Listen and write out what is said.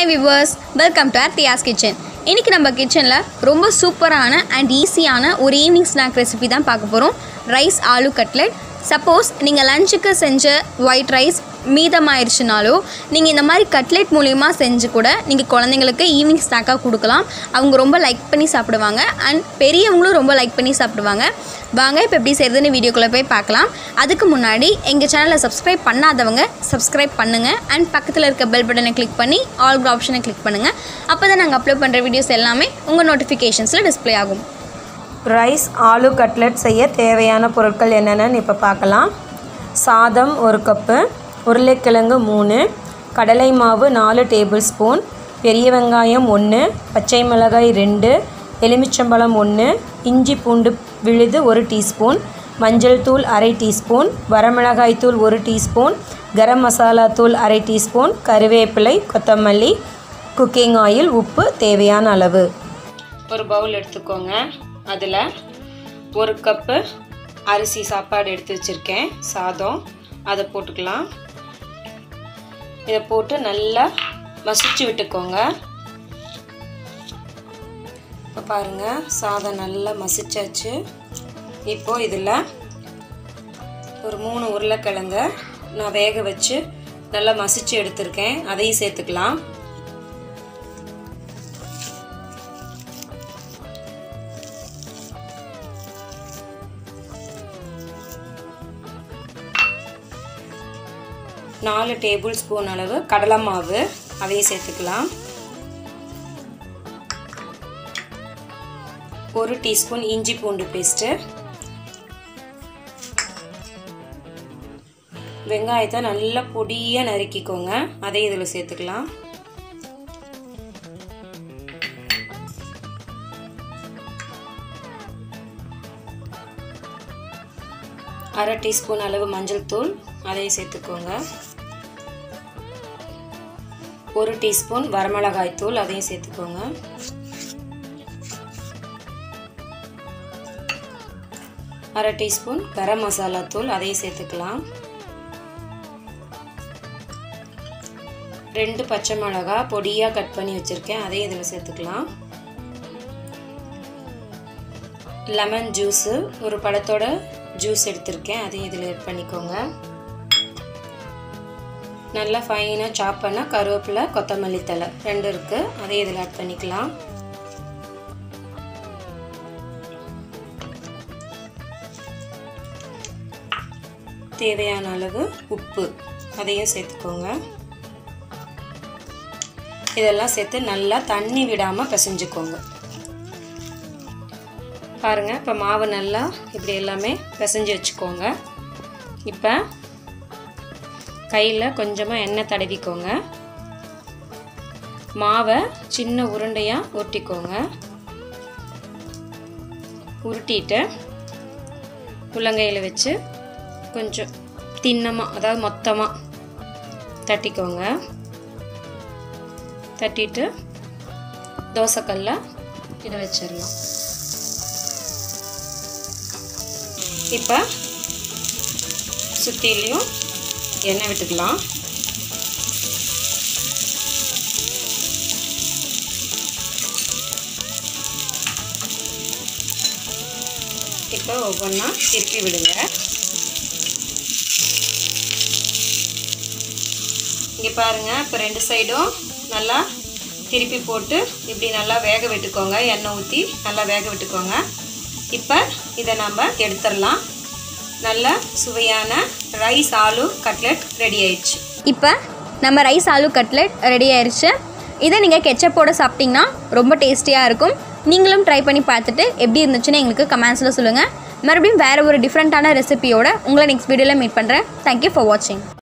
hi viewers welcome to Aarthiya's kitchen இன்றைக்கி நம்ம கிச்சனில் ரொம்ப சூப்பரான அண்ட் ஈஸியான ஒரு ஈவினிங் ஸ்நாக் ரெசிபி தான் பார்க்க போகிறோம் ரைஸ் ஆலு கட்லெட் சப்போஸ் நீங்கள் லஞ்சுக்கு செஞ்ச ஒயிட் ரைஸ் மீதமாயிருச்சுனாலோ நீங்கள் இந்த மாதிரி கட்லெட் மூலிமா செஞ்சு கூட நீங்கள் குழந்தைங்களுக்கு ஈவினிங் ஸ்நாக்காக கொடுக்கலாம் அவங்க ரொம்ப லைக் பண்ணி சாப்பிடுவாங்க அண்ட் பெரியவங்களும் ரொம்ப லைக் பண்ணி சாப்பிடுவாங்க வாங்க இப்போ எப்படி செய்கிறதுன்னு வீடியோக்குள்ளே போய் பார்க்கலாம் அதுக்கு முன்னாடி எங்கள் சேனலை சப்ஸ்கிரைப் பண்ணாதவங்க சப்ஸ்கிரைப் பண்ணுங்கள் அண்ட் பக்கத்தில் இருக்க பெல் பட்டனை கிளிக் பண்ணி ஆல் ஆப்ஷனை கிளிக் பண்ணுங்கள் அப்போ தான் நாங்கள் அப்லோட் பண்ணுற வீடியோஸ் எல்லாமே உங்கள் நோட்டிஃபிகேஷன்ஸில் டிஸ்ப்ளே ஆகும் ரைஸ் ஆலு கட்லெட் செய்ய தேவையான பொருட்கள் என்னென்னு இப்போ பார்க்கலாம் சாதம் ஒரு கப்பு உருளைக்கிழங்கு மூணு கடலை மாவு நாலு டேபிள் ஸ்பூன் பெரிய வெங்காயம் ஒன்று பச்சை மிளகாய் ரெண்டு எலுமிச்சம்பழம் ஒன்று இஞ்சி பூண்டு விழுது ஒரு டீஸ்பூன் மஞ்சள் தூள் அரை டீஸ்பூன் வரமிளகாய் தூள் ஒரு டீஸ்பூன் கரம் மசாலா தூள் அரை டீஸ்பூன் கருவேப்பிலை கொத்தமல்லி குக்கிங் ஆயில் உப்பு தேவையான அளவு ஒரு பவுல் எடுத்துக்கோங்க அதில் ஒரு கப்பு அரிசி சாப்பாடு எடுத்து வச்சுருக்கேன் சாதம் அதை போட்டுக்கலாம் இதை போட்டு நல்லா மசிச்சு விட்டுக்கோங்க இப்போ பாருங்கள் சாதம் நல்லா மசிச்சாச்சு இப்போது இதில் ஒரு மூணு உருளைக்கிழங்க நான் வேக வச்சு நல்லா மசிச்சு எடுத்திருக்கேன் அதையும் சேர்த்துக்கலாம் நாலு டேபிள் ஸ்பூன் அளவு கடலை மாவு அதையும் சேர்த்துக்கலாம் ஒரு டீஸ்பூன் இஞ்சி பூண்டு பேஸ்ட்டு வெங்காயத்தை நல்லா பொடியாக நறுக்கிக்கோங்க அதையும் இதில் சேர்த்துக்கலாம் அரை டீஸ்பூன் அளவு மஞ்சள் தூள் அதையும் சேர்த்துக்கோங்க ஒரு டீஸ்பூன் வரமிளகாய் தூள் அதையும் சேர்த்துக்கோங்க அரை டீஸ்பூன் கரம் மசாலா தூள் அதையும் சேர்த்துக்கலாம் ரெண்டு பச்சை மிளகா பொடியாக கட் பண்ணி வச்சுருக்கேன் அதையும் இதில் சேர்த்துக்கலாம் லெமன் ஜூஸு ஒரு பழத்தோட ஜூஸ் எடுத்திருக்கேன் அதையும் இதில் ஆட் பண்ணிக்கோங்க நல்லா ஃபைனாக சாப் பண்ண கருவேப்பிலை கொத்தமல்லி தலை ரெண்டு இருக்குது அதையும் இதில் ஆட் பண்ணிக்கலாம் தேவையான அளவு உப்பு அதையும் சேர்த்துக்கோங்க இதெல்லாம் சேர்த்து நல்லா தண்ணி விடாமல் பிசைஞ்சுக்கோங்க பாருங்கள் இப்போ மாவு நல்லா இப்படி எல்லாமே பிசைஞ்சு வச்சுக்கோங்க இப்போ கையில் கொஞ்சமாக எண்ணெய் தடவிக்கோங்க மாவை சின்ன உருண்டையாக உருட்டிக்கோங்க உருட்டிட்டு உள்ளங்கையில் வச்சு கொஞ்சம் தின்னமாக அதாவது மொத்தமாக தட்டிக்கோங்க தட்டிட்டு தோசைக்கல்ல இதை வச்சிடலாம் இப்போ சுற்றிலையும் எண்ணெய் விட்டுக்கலாம் இப்போ ஒவ்வொன்றா திருப்பி விடுங்க இங்கே பாருங்கள் இப்போ ரெண்டு சைடும் நல்லா திருப்பி போட்டு இப்படி நல்லா வேக விட்டுக்கோங்க எண்ணெய் ஊற்றி நல்லா வேக விட்டுக்கோங்க இப்போ இதை நம்ம எடுத்துடலாம் நல்ல சுவையான ரைஸ் ஆலு கட்லெட் ரெடி ஆயிடுச்சு இப்போ நம்ம ரைஸ் ஆலு கட்லெட் ரெடி ஆயிடுச்சு இதை நீங்கள் கெச்சப்போட சாப்பிட்டிங்கன்னா ரொம்ப டேஸ்டியாக இருக்கும் நீங்களும் ட்ரை பண்ணி பார்த்துட்டு எப்படி இருந்துச்சுன்னு எங்களுக்கு கமெண்ட்ஸில் சொல்லுங்கள் மறுபடியும் வேறு ஒரு டிஃப்ரெண்ட்டான ரெசிபியோட உங்களை நெக்ஸ்ட் வீடியோவில் மீட் பண்ணுறேன் தேங்க்யூ ஃபார் வாட்சிங்